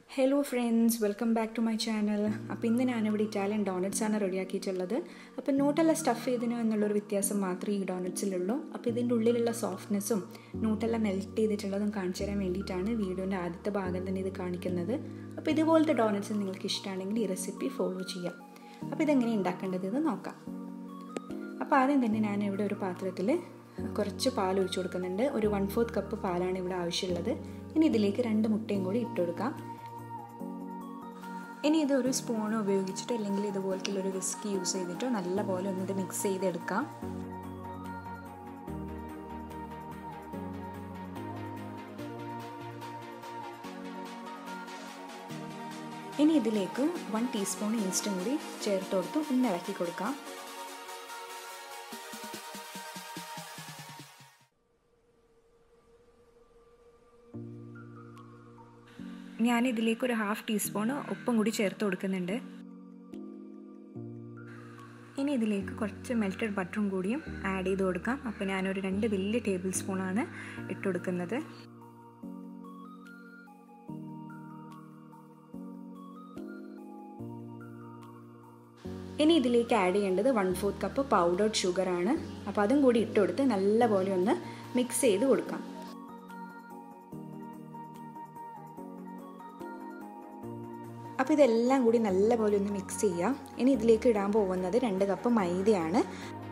hello friends welcome back to my channel അപ്പോൾ ഇന്ന് ഞാനിവിടെ ഇറ്റാലിയൻ ഡോണറ്റ്സ് ആണ് റെഡിയാക്കിയിട്ടുള്ളത് അപ്പോൾ നോട്ടെല്ലാം സ്റ്റഫ് ചെയ്തിനു എന്നുള്ളൊരു വ്യത്യാസം മാത്രമേ ഈ ഡോണറ്റ്സിലുള്ളൂ അപ്പോൾ ഇതിൻ്റെ ഉള്ളിലുള്ള സോഫ്റ്റ്നെസ്സും നോട്ടെല്ലാം മെൽറ്റ് ചെയ്തിട്ടുള്ളതും കാണിച്ചു തരാൻ വേണ്ടിയിട്ടാണ് വീഡിയോൻ്റെ ആദ്യത്തെ ഭാഗം തന്നെ ഇത് കാണിക്കുന്നത് അപ്പോൾ ഇതുപോലത്തെ ഡോണറ്റ്സ് നിങ്ങൾക്ക് ഇഷ്ടമാണെങ്കിൽ ഈ റെസിപ്പി ഫോളോ ചെയ്യാം അപ്പോൾ ഇതെങ്ങനെ ഉണ്ടാക്കേണ്ടത് എന്ന് നോക്കാം അപ്പോൾ ആദ്യം തന്നെ ഞാൻ ഇവിടെ ഒരു പാത്രത്തിൽ കുറച്ച് പാൽ ഒഴിച്ചു കൊടുക്കുന്നുണ്ട് ഒരു വൺ ഫോർത്ത് കപ്പ് പാലാണ് ഇവിടെ ആവശ്യമുള്ളത് ഇനി ഇതിലേക്ക് രണ്ട് മുട്ടയും കൂടി ഇട്ട് കൊടുക്കാം ഇനി ഇത് ഒരു സ്പൂൺ ഉപയോഗിച്ചിട്ടോ അല്ലെങ്കിൽ ഇതുപോലത്തെ ഒരു വിസ്ക് യൂസ് ചെയ്തിട്ടോ നല്ല പോലെ ഒന്ന് ഇത് മിക്സ് ചെയ്തെടുക്കാം ഇനി ഇതിലേക്ക് വൺ ടീസ്പൂൺ ഈസ്റ്റും കൂടി ചേർത്ത് കൊടുത്ത് ഒന്ന് ഇളക്കി കൊടുക്കാം ഞാൻ ഇതിലേക്ക് ഒരു ഹാഫ് ടീസ്പൂൺ ഉപ്പും കൂടി ചേർത്ത് കൊടുക്കുന്നുണ്ട് ഇനി ഇതിലേക്ക് കുറച്ച് മെൽറ്റഡ് ബട്ടറും കൂടിയും ആഡ് ചെയ്ത് കൊടുക്കാം അപ്പോൾ ഞാനൊരു രണ്ട് വലിയ ടേബിൾ സ്പൂണാണ് ഇട്ട് കൊടുക്കുന്നത് ഇനി ഇതിലേക്ക് ആഡ് ചെയ്യേണ്ടത് വൺ ഫോർത്ത് കപ്പ് പൗഡേർഡ് ഷുഗറാണ് അപ്പോൾ അതും കൂടി ഇട്ട് കൊടുത്ത് നല്ലപോലെ ഒന്ന് മിക്സ് ചെയ്ത് കൊടുക്കാം അപ്പോൾ ഇതെല്ലാം കൂടി നല്ലപോലെ ഒന്ന് മിക്സ് ചെയ്യാം ഇനി ഇതിലേക്ക് ഇടാൻ പോകുന്നത് രണ്ട് കപ്പ് മൈദയാണ്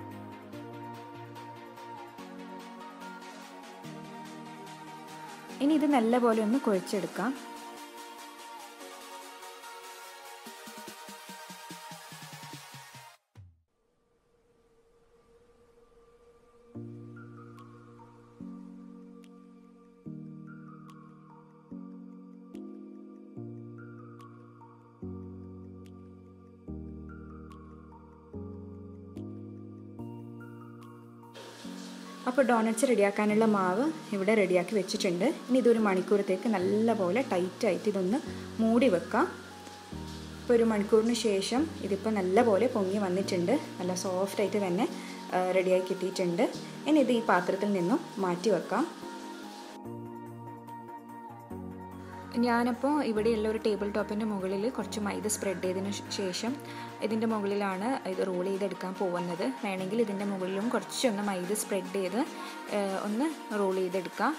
ഇനി ഇത് നല്ലപോലെ ഒന്ന് കുഴച്ചെടുക്കാം അപ്പോൾ ഡോണറ്റ്സ് റെഡിയാക്കാനുള്ള മാവ് ഇവിടെ റെഡിയാക്കി വെച്ചിട്ടുണ്ട് ഇനി ഇതൊരു മണിക്കൂറത്തേക്ക് നല്ലപോലെ ടൈറ്റായിട്ട് ഇതൊന്ന് മൂടി വെക്കാം ഇപ്പോൾ ഒരു മണിക്കൂറിന് ശേഷം ഇതിപ്പോൾ നല്ലപോലെ പൊങ്ങി വന്നിട്ടുണ്ട് നല്ല സോഫ്റ്റായിട്ട് തന്നെ റെഡിയായി കിട്ടിയിട്ടുണ്ട് ഇനി ഇത് ഈ പാത്രത്തിൽ നിന്നും മാറ്റി വെക്കാം ഞാനപ്പോൾ ഇവിടെയുള്ള ഒരു ടേബിൾ ടോപ്പിൻ്റെ മുകളിൽ കുറച്ച് മൈദ സ്പ്രെഡ് ചെയ്തതിന് ശേഷം ഇതിൻ്റെ മുകളിലാണ് ഇത് റോൾ ചെയ്തെടുക്കാൻ പോകുന്നത് വേണമെങ്കിൽ ഇതിൻ്റെ മുകളിലും കുറച്ചൊന്ന് മൈദ സ്പ്രെഡ് ചെയ്ത് ഒന്ന് റോൾ ചെയ്തെടുക്കാം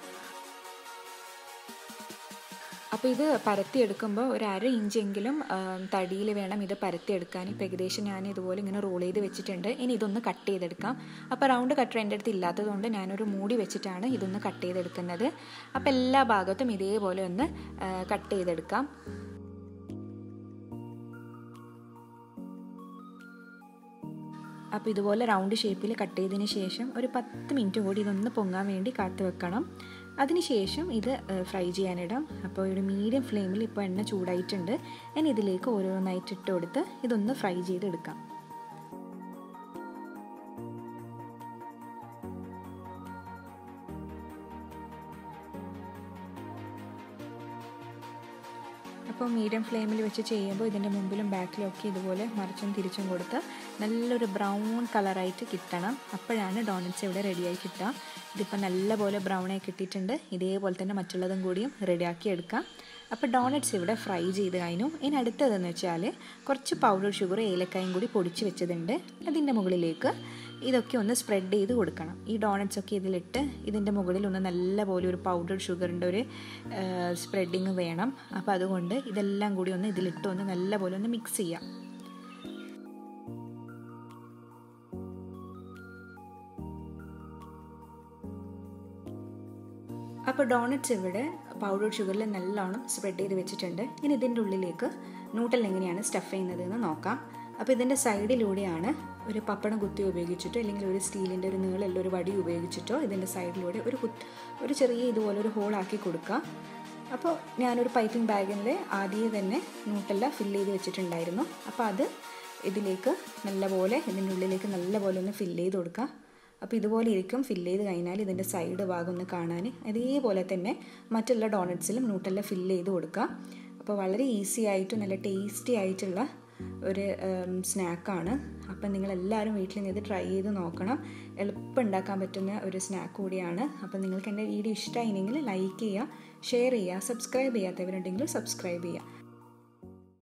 അപ്പോൾ ഇത് പരത്തിയെടുക്കുമ്പോൾ ഒരു അര ഇഞ്ചെങ്കിലും തടിയിൽ വേണം ഇത് പരത്തിയെടുക്കാൻ ഇപ്പോൾ ഏകദേശം ഞാൻ ഇതുപോലെ ഇങ്ങനെ റോൾ ചെയ്ത് വെച്ചിട്ടുണ്ട് ഇനി ഇതൊന്ന് കട്ട് ചെയ്തെടുക്കാം അപ്പോൾ റൗണ്ട് കട്ടർ എൻ്റെ അടുത്ത് ഇല്ലാത്തതുകൊണ്ട് ഞാനൊരു മൂടി വെച്ചിട്ടാണ് ഇതൊന്ന് കട്ട് ചെയ്തെടുക്കുന്നത് അപ്പോൾ എല്ലാ ഭാഗത്തും ഇതേപോലെ ഒന്ന് കട്ട് ചെയ്തെടുക്കാം അപ്പോൾ ഇതുപോലെ റൗണ്ട് ഷേപ്പിൽ കട്ട് ചെയ്തതിന് ശേഷം ഒരു പത്ത് മിനിറ്റ് കൂടി ഇതൊന്ന് പൊങ്ങാൻ വേണ്ടി കാത്തു വെക്കണം അതിനുശേഷം ഇത് ഫ്രൈ ചെയ്യാനിടാം അപ്പോൾ ഒരു മീഡിയം ഫ്ലെയിമിൽ ഇപ്പോൾ എണ്ണ ചൂടായിട്ടുണ്ട് ഞാൻ ഇതിലേക്ക് ഓരോന്നായിട്ട് ഇട്ട് കൊടുത്ത് ഇതൊന്ന് ഫ്രൈ ചെയ്തെടുക്കാം അപ്പോൾ മീഡിയം ഫ്ലെയിമിൽ വെച്ച് ചെയ്യുമ്പോൾ ഇതിൻ്റെ മുമ്പിലും ബാക്കിലും ഒക്കെ ഇതുപോലെ മറിച്ചും തിരിച്ചും കൊടുത്ത് നല്ലൊരു ബ്രൗൺ കളറായിട്ട് കിട്ടണം അപ്പോഴാണ് ഡോണറ്റ്സ് ഇവിടെ റെഡിയായി കിട്ടുക ഇതിപ്പോൾ നല്ലപോലെ ബ്രൗണായി കിട്ടിയിട്ടുണ്ട് ഇതേപോലെ തന്നെ മറ്റുള്ളതും കൂടിയും റെഡിയാക്കി എടുക്കാം അപ്പോൾ ഡോണറ്റ്സ് ഇവിടെ ഫ്രൈ ചെയ്ത് കഴിഞ്ഞു ഇനി അടുത്തതെന്ന് വെച്ചാൽ കുറച്ച് പൗഡർ ഷുഗർ ഏലക്കായും കൂടി പൊടിച്ച് വെച്ചതുണ്ട് അതിൻ്റെ മുകളിലേക്ക് ഇതൊക്കെ ഒന്ന് സ്പ്രെഡ് ചെയ്ത് കൊടുക്കണം ഈ ഡോണറ്റ്സ് ഒക്കെ ഇതിലിട്ട് ഇതിൻ്റെ മുകളിൽ ഒന്ന് നല്ലപോലെ ഒരു പൗഡർ ഷുഗറിൻ്റെ ഒരു സ്പ്രെഡിങ് വേണം അപ്പോൾ അതുകൊണ്ട് ഇതെല്ലാം കൂടി ഒന്ന് ഇതിലിട്ട് ഒന്ന് നല്ലപോലെ ഒന്ന് മിക്സ് ചെയ്യാം അപ്പോൾ ഡോണറ്റ്സ് ഇവിടെ പൗഡർ ഷുഗറിൽ നല്ലോണം സ്പ്രെഡ് ചെയ്ത് വെച്ചിട്ടുണ്ട് ഇനി ഇതിൻ്റെ ഉള്ളിലേക്ക് നൂട്ടൽ എങ്ങനെയാണ് സ്റ്റഫ് ചെയ്യുന്നത് എന്ന് നോക്കാം അപ്പോൾ ഇതിൻ്റെ സൈഡിലൂടെയാണ് ഒരു പപ്പടം കുത്തി ഉപയോഗിച്ചിട്ടോ അല്ലെങ്കിൽ ഒരു സ്റ്റീലിൻ്റെ ഒരു നീളമുള്ള ഒരു വടി ഉപയോഗിച്ചിട്ടോ ഇതിൻ്റെ സൈഡിലൂടെ ഒരു കുത്ത് ഒരു ചെറിയ ഇതുപോലെ ഒരു ഹോളാക്കി കൊടുക്കുക അപ്പോൾ ഞാനൊരു പൈപ്പിംഗ് ബാഗിൽ ആദ്യമേ തന്നെ നൂട്ടെല്ലാം ഫില്ല് ചെയ്ത് വെച്ചിട്ടുണ്ടായിരുന്നു അപ്പോൾ അത് ഇതിലേക്ക് നല്ലപോലെ ഇതിൻ്റെ ഉള്ളിലേക്ക് നല്ലപോലെ ഒന്ന് ഫില്ല് ചെയ്ത് കൊടുക്കുക അപ്പോൾ ഇതുപോലെ ഇരിക്കും ഫില്ല് ചെയ്ത് കഴിഞ്ഞാൽ ഇതിൻ്റെ സൈഡ് ഭാഗം ഒന്ന് കാണാൻ അതേപോലെ തന്നെ മറ്റുള്ള ഡോണറ്റ്സിലും നൂട്ടെല്ലാം ഫില്ല് ചെയ്ത് കൊടുക്കുക അപ്പോൾ വളരെ ഈസി ആയിട്ട് നല്ല ടേസ്റ്റി ആയിട്ടുള്ള ഒരു സ്നാക്കാണ് അപ്പം നിങ്ങളെല്ലാവരും വീട്ടിൽ നിന്ന് ഇത് ട്രൈ ചെയ്ത് നോക്കണം എളുപ്പം ഉണ്ടാക്കാൻ പറ്റുന്ന ഒരു സ്നാക്ക് കൂടിയാണ് അപ്പം നിങ്ങൾക്ക് എൻ്റെ വീഡിയോ ഇഷ്ടമായില്ലെങ്കിൽ ലൈക്ക് ചെയ്യുക ഷെയർ ചെയ്യുക സബ്സ്ക്രൈബ് ചെയ്യാത്തവരുണ്ടെങ്കിൽ സബ്സ്ക്രൈബ് ചെയ്യുക